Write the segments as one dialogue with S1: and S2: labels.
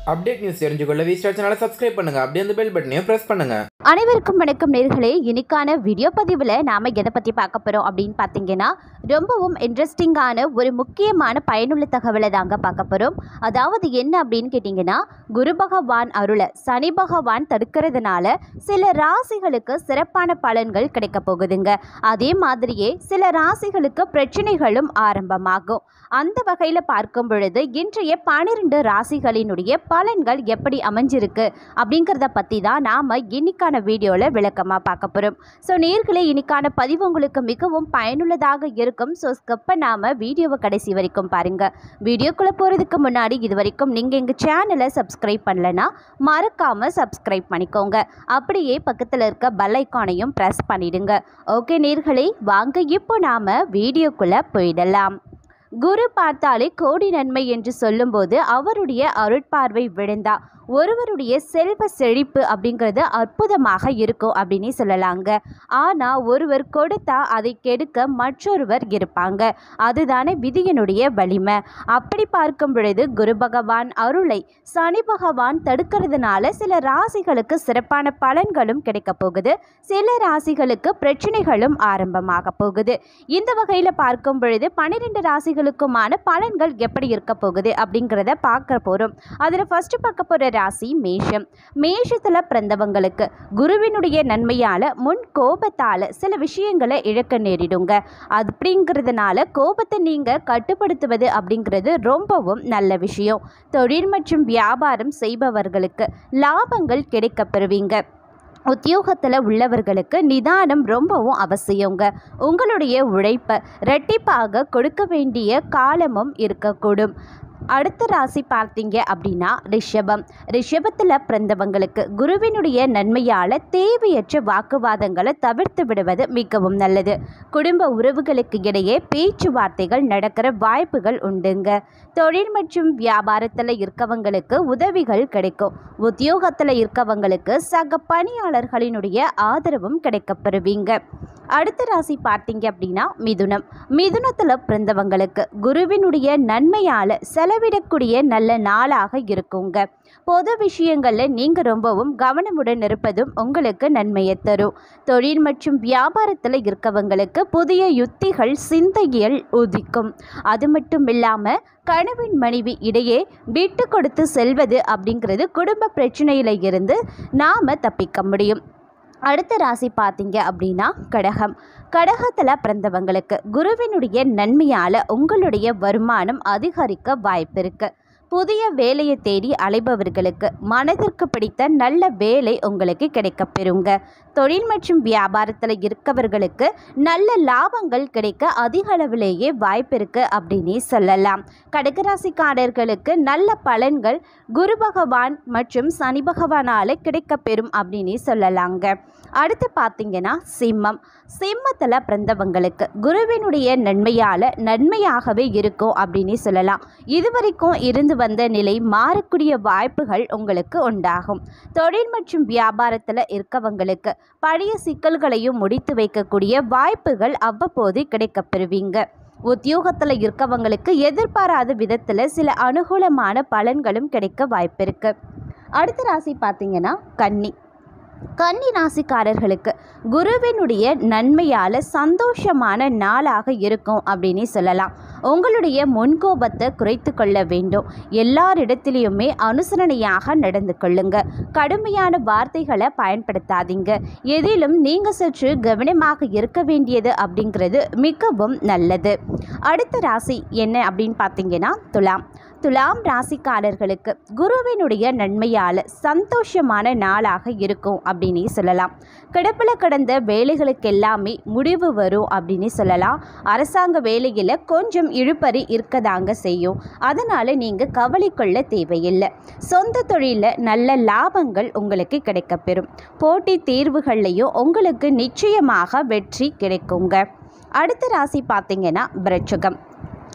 S1: update news தெரிஞ்சுக்கொள்ள V star சேனலை subscribe பண்ணுங்க அப்படியே அந்த பெல் பட்டனையும் ப்ரெஸ் பண்ணுங்க
S2: அனைவருக்கும் வணக்கம் நேர்களே இன்னைக்கான வீடியோ பதிவில் நாம் எதை பற்றி பார்க்க போகிறோம் அப்படின்னு பார்த்தீங்கன்னா ரொம்பவும் இன்ட்ரெஸ்டிங்கான ஒரு முக்கியமான பயனுள்ள தகவலை தாங்க பார்க்க போகிறோம் அதாவது என்ன அப்படின்னு கேட்டிங்கன்னா குரு பகவான் அருளை சனி பகவான் தடுக்கிறதுனால சில ராசிகளுக்கு சிறப்பான பலன்கள் கிடைக்க போகுதுங்க அதே மாதிரியே சில ராசிகளுக்கு பிரச்சனைகளும் ஆரம்பமாகும் அந்த வகையில் பார்க்கும் பொழுது இன்றைய பன்னிரெண்டு ராசிகளினுடைய பலன்கள் எப்படி அமைஞ்சிருக்கு அப்படிங்கிறத பற்றி தான் நாம் இன்னைக்கான வீடியோவில் விளக்கமாக பார்க்க போகிறோம் ஸோ நேர்களே இன்னைக்கான பதிவு உங்களுக்கு மிகவும் பயனுள்ளதாக இருக்கும் ஸோ ஸ்கிப் பண்ணாமல் வீடியோவை கடைசி வரைக்கும் பாருங்கள் வீடியோக்குள்ளே போகிறதுக்கு முன்னாடி இது வரைக்கும் நீங்கள் எங்கள் சேனலை சப்ஸ்கிரைப் பண்ணலைன்னா மறக்காமல் சப்ஸ்கிரைப் பண்ணிக்கோங்க அப்படியே பக்கத்தில் இருக்க பெல் ஐக்கானையும் ப்ரெஸ் பண்ணிடுங்க ஓகே நேர்களே வாங்க இப்போ நாம் வீடியோக்குள்ளே போயிடலாம் குரு பார்த்தாலே கோடி நன்மை என்று சொல்லும்போது அவருடைய அருட்பார்வை விழுந்தா ஒருவருடைய செல்வ செழிப்பு அப்படிங்கிறது அற்புதமாக இருக்கும் அப்படின்னு சொல்லலாங்க ஆனால் ஒருவர் கொடுத்தா அதை கெடுக்க மற்றொருவர் இருப்பாங்க அதுதானே விதியினுடைய வலிமை அப்படி பார்க்கும் பொழுது குரு பகவான் அருளை சனி பகவான் தடுக்கிறதுனால சில ராசிகளுக்கு சிறப்பான பலன்களும் கிடைக்க போகுது சில ராசிகளுக்கு பிரச்சனைகளும் ஆரம்பமாக போகுது இந்த வகையில் பார்க்கும் பொழுது பன்னிரெண்டு ராசிகளுக்குமான பலன்கள் எப்படி இருக்க போகுது அப்படிங்கிறத பார்க்க போகிறோம் அதில் ஃபஸ்ட்டு பார்க்க போகிற ராசி மேஷம் மேஷத்தில் பிறந்தவங்களுக்கு குருவினுடைய நன்மையால் முன் கோபத்தால் சில விஷயங்களை இழக்க நேரிடுங்க அப்படிங்கிறதுனால கோபத்தை நீங்கள் கட்டுப்படுத்துவது அப்படிங்கிறது ரொம்பவும் நல்ல விஷயம் தொழில் மற்றும் வியாபாரம் செய்பவர்களுக்கு லாபங்கள் கிடைக்க பெறுவீங்க உத்தியோகத்தில் உள்ளவர்களுக்கு நிதானம் ரொம்பவும் அவசியங்க உங்களுடைய உழைப்பை ரெட்டிப்பாக கொடுக்க வேண்டிய காலமும் இருக்கக்கூடும் அடுத்த ராசி பார்த்தீங்க அப்படின்னா ரிஷபம் ரிஷபத்தில் பிறந்தவங்களுக்கு குருவினுடைய நன்மையால் தேவையற்ற வாக்குவாதங்களை தவிர்த்து விடுவது மிகவும் நல்லது குடும்ப உறவுகளுக்கு இடையே பேச்சுவார்த்தைகள் நடக்கிற வாய்ப்புகள் உண்டுங்க தொழில் மற்றும் வியாபாரத்தில் இருக்கவங்களுக்கு உதவிகள் கிடைக்கும் உத்தியோகத்தில் இருக்கவங்களுக்கு சக பணியாளர்களினுடைய ஆதரவும் கிடைக்கப்பெறுவீங்க அடுத்த ராசி பார்த்தீங்க அப்படின்னா மிதுனம் மிதுனத்தில் பிறந்தவங்களுக்கு குருவினுடைய நன்மையால் செலவிடக்கூடிய நல்ல நாளாக இருக்குங்க பொது விஷயங்களில் நீங்கள் ரொம்பவும் கவனமுடன் இருப்பதும் உங்களுக்கு நன்மையை தரும் தொழில் மற்றும் வியாபாரத்தில் இருக்கவங்களுக்கு புதிய யுத்திகள் சிந்தையில் உதிக்கும் அது மட்டும் இல்லாமல் கணவன் மனைவி இடையே விட்டு கொடுத்து செல்வது அப்படிங்கிறது குடும்ப பிரச்சனையில் இருந்து நாம் தப்பிக்க முடியும் அடுத்த ராசி பார்த்தீங்க அப்படின்னா கடகம் கடகத்தில் பிறந்தவங்களுக்கு குருவினுடைய நன்மையால் உங்களுடைய வருமானம் அதிகரிக்க வாய்ப்பு இருக்குது புதிய வேலையை தேடி அலைபவர்களுக்கு மனதிற்கு பிடித்த நல்ல வேலை உங்களுக்கு கிடைக்கப் பெறுங்க தொழில் மற்றும் வியாபாரத்தில் இருக்கவர்களுக்கு நல்ல லாபங்கள் கிடைக்க அதிக அளவிலேயே வாய்ப்பு இருக்குது அப்படின்னே சொல்லலாம் கடகராசிக்காரர்களுக்கு நல்ல பலன்கள் குரு பகவான் மற்றும் சனி பகவானால் கிடைக்கப்பெறும் அப்படின்னே சொல்லலாங்க அடுத்து பார்த்தீங்கன்னா சிம்மம் சிம்மத்தில் பிறந்தவங்களுக்கு குருவினுடைய நன்மையால் நன்மையாகவே இருக்கும் அப்படின்னு சொல்லலாம் இதுவரைக்கும் இருந்து வந்த நிலை மாறக்கூடிய வாய்ப்புகள் உங்களுக்கு உண்டாகும் தொழில் மற்றும் வியாபாரத்தில் இருக்கவங்களுக்கு பழைய சிக்கல்களையும் முடித்து வைக்கக்கூடிய வாய்ப்புகள் அவ்வப்போது கிடைக்கப்பெறுவீங்க உத்தியோகத்தில் இருக்கவங்களுக்கு எதிர்பாராத விதத்தில் சில அனுகூலமான பலன்களும் கிடைக்க வாய்ப்பு இருக்குது அடுத்த ராசி பார்த்தீங்கன்னா கன்னி கன்னி ராசிக்காரர்களுக்கு குருவினுடைய நன்மையால் சந்தோஷமான நாளாக இருக்கும் அப்படின்னு சொல்லலாம் உங்களுடைய முன்கோபத்தை குறைத்து கொள்ள வேண்டும் எல்லாரிடத்திலையுமே அனுசரணையாக நடந்து கொள்ளுங்க கடுமையான வார்த்தைகளை பயன்படுத்தாதீங்க எதிலும் நீங்கள் சற்று கவனமாக இருக்க வேண்டியது அப்படிங்கிறது மிகவும் நல்லது அடுத்த ராசி என்ன அப்படின்னு பார்த்தீங்கன்னா துலாம் துலாம் ராசிக்காரர்களுக்கு குருவினுடைய நன்மையால் சந்தோஷமான நாளாக இருக்கும் அப்படின்னு சொல்லலாம் கிடப்பில் கடந்த வேலைகளுக்கு எல்லாமே முடிவு வரும் அப்படின்னு சொல்லலாம் அரசாங்க வேலையில் கொஞ்சம் இழுபறி இருக்கதாங்க செய்யும் அதனால் நீங்கள் கவலை கொள்ள தேவையில்லை சொந்த தொழிலில் நல்ல லாபங்கள் உங்களுக்கு கிடைக்கப்பெறும் போட்டி தேர்வுகள்லையும் உங்களுக்கு நிச்சயமாக வெற்றி கிடைக்குங்க அடுத்த ராசி பார்த்தீங்கன்னா விருச்சிகம்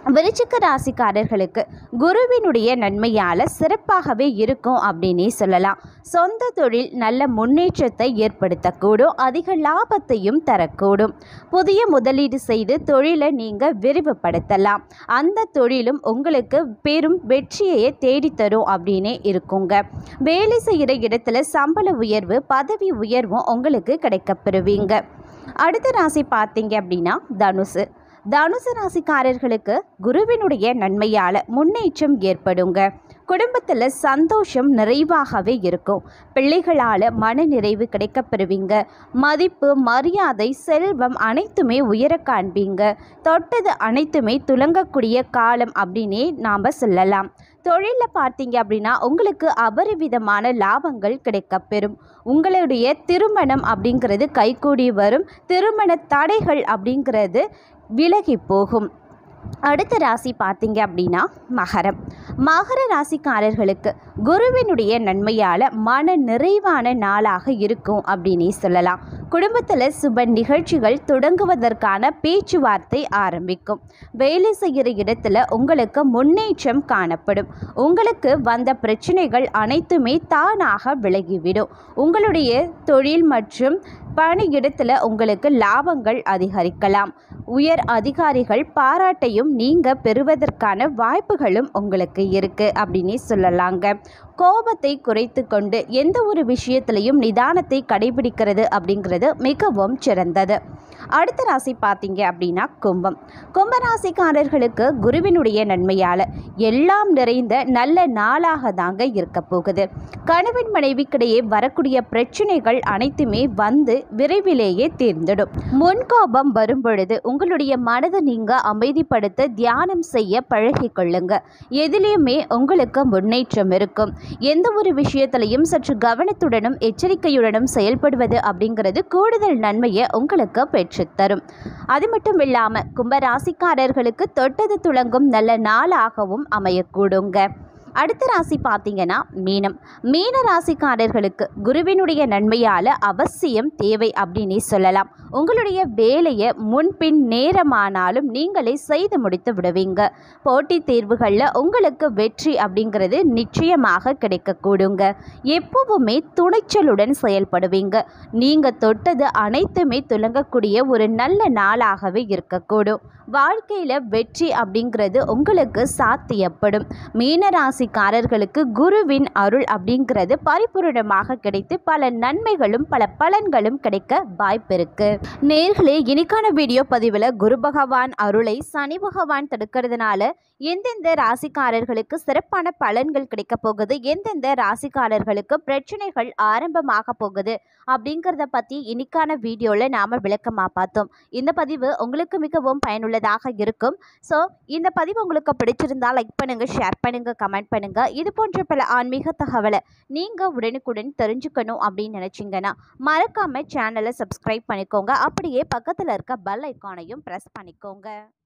S2: விருச்சிக ராசிக்காரர்களுக்கு குருவினுடைய நன்மையால் சிறப்பாகவே இருக்கும் அப்படின்னே சொல்லலாம் சொந்த தொழில் நல்ல முன்னேற்றத்தை ஏற்படுத்தக்கூடும் அதிக லாபத்தையும் தரக்கூடும் புதிய முதலீடு செய்து தொழிலை நீங்கள் விரிவுபடுத்தலாம் அந்த தொழிலும் உங்களுக்கு பெரும் வெற்றியை தேடித்தரும் அப்படின்னே இருக்குங்க வேலை செய்கிற இடத்துல சம்பள உயர்வு பதவி உயர்வும் உங்களுக்கு கிடைக்கப்பெறுவீங்க அடுத்த ராசி பார்த்தீங்க அப்படின்னா தனுசு தனுசு ராசிக்காரர்களுக்கு குருவினுடைய நன்மையால் முன்னேற்றம் ஏற்படுங்க குடும்பத்தில் சந்தோஷம் நிறைவாகவே இருக்கும் பிள்ளைகளால் மன நிறைவு கிடைக்கப்பெறுவீங்க மதிப்பு மரியாதை செல்வம் அனைத்துமே உயர காண்பீங்க தொட்டது அனைத்துமே துலங்கக்கூடிய காலம் அப்படின்னே நாம் சொல்லலாம் தொழிலில் பார்த்தீங்க அப்படின்னா உங்களுக்கு அபரிவிதமான லாபங்கள் கிடைக்கப்பெறும் உங்களுடைய திருமணம் அப்படிங்கிறது கைகூடி வரும் திருமண தடைகள் அப்படிங்கிறது விலகி போகும் அடுத்த ராசி பார்த்தீங்க அப்படின்னா மகரம் மகர ராசிக்காரர்களுக்கு குருவினுடைய நன்மையால் மன நிறைவான நாளாக இருக்கும் அப்படின்னே சொல்லலாம் குடும்பத்தில் சுப நிகழ்ச்சிகள் தொடங்குவதற்கான பேச்சுவார்த்தை ஆரம்பிக்கும் வேலை செய்கிற இடத்துல உங்களுக்கு முன்னேற்றம் காணப்படும் உங்களுக்கு வந்த பிரச்சனைகள் அனைத்துமே தானாக விலகிவிடும் உங்களுடைய தொழில் மற்றும் பணியிடத்தில் உங்களுக்கு லாபங்கள் அதிகரிக்கலாம் உயர் அதிகாரிகள் பாராட்டையும் நீங்கள் பெறுவதற்கான வாய்ப்புகளும் உங்களுக்கு இருக்குது அப்படின்னே சொல்லலாங்க கோபத்தை குறைத்து கொண்டு எந்த ஒரு விஷயத்திலையும் நிதானத்தை கடைபிடிக்கிறது அப்படிங்கிறது மிகவும் சிறந்தது அடுத்த ராசி பார்த்தீங்க அப்படின்னா கும்பம் கும்பராசிக்காரர்களுக்கு குருவினுடைய நன்மையால் எல்லாம் நிறைந்த நல்ல நாளாக தாங்க இருக்க போகுது கணவன் மனைவிக்கிடையே வரக்கூடிய பிரச்சனைகள் அனைத்துமே வந்து விரைவிலேயே தீர்ந்துடும் முன்கோபம் வரும் பொழுது உங்களுடைய மனதை நீங்கள் அமைதிப்படுத்த தியானம் செய்ய பழகிக் கொள்ளுங்க எதிலையுமே உங்களுக்கு முன்னேற்றம் இருக்கும் எந்த ஒரு விஷயத்திலையும் சற்று கவனத்துடனும் எச்சரிக்கையுடனும் செயல்படுவது அப்படிங்கிறது கூடுதல் நன்மையை உங்களுக்கு பெற்றுத்தரும் அது மட்டும் இல்லாமல் கும்பராசிக்காரர்களுக்கு தொட்டது துளங்கும் நல்ல நாளாகவும் அமையக்கூடுங்க அடுத்த ராசி பார்த்தீங்கன்னா மீனம் மீன ராசிக்காரர்களுக்கு குருவினுடைய நன்மையால் அவசியம் தேவை அப்படின்னே சொல்லலாம் உங்களுடைய வேலையை முன்பின் நேரமானாலும் நீங்களே செய்து முடித்து விடுவீங்க போட்டித் தேர்வுகளில் உங்களுக்கு வெற்றி அப்படிங்கிறது நிச்சயமாக கிடைக்கக்கூடுங்க எப்பவுமே துணிச்சலுடன் செயல்படுவீங்க நீங்கள் தொட்டது அனைத்துமே துலங்கக்கூடிய ஒரு நல்ல நாளாகவே இருக்கக்கூடும் வாழ்க்கையில் வெற்றி அப்படிங்கிறது உங்களுக்கு சாத்தியப்படும் மீனராசிக்காரர்களுக்கு குருவின் அருள் அப்படிங்கிறது பரிபூரணமாக கிடைத்து பல நன்மைகளும் பல பலன்களும் கிடைக்க வாய்ப்பிருக்கு நேர்களே இன்னைக்கான வீடியோ பதிவில் குரு பகவான் அருளை சனி பகவான் தடுக்கிறதுனால எந்தெந்த ராசிக்காரர்களுக்கு சிறப்பான பலன்கள் கிடைக்க போகுது எந்தெந்த ராசிக்காரர்களுக்கு பிரச்சனைகள் ஆரம்பமாக போகுது அப்படிங்கிறத பற்றி இன்னைக்கான வீடியோவில் நாம் விளக்கமாக பார்த்தோம் இந்த பதிவு உங்களுக்கு மிகவும் பயனுள்ளதாக இருக்கும் ஸோ இந்த பதிவு உங்களுக்கு பிடிச்சிருந்தா லைக் பண்ணுங்கள் ஷேர் பண்ணுங்கள் கமெண்ட் பண்ணுங்கள் இது போன்ற பல ஆன்மீக தகவலை நீங்கள் உடனுக்குடன் தெரிஞ்சுக்கணும் அப்படின்னு நினச்சிங்கன்னா மறக்காமல் சேனலை சப்ஸ்கிரைப் பண்ணிக்கோங்க அப்படியே பக்கத்தில் இருக்க பெல் ஐக்கானையும் ப்ரெஸ் பண்ணிக்கோங்க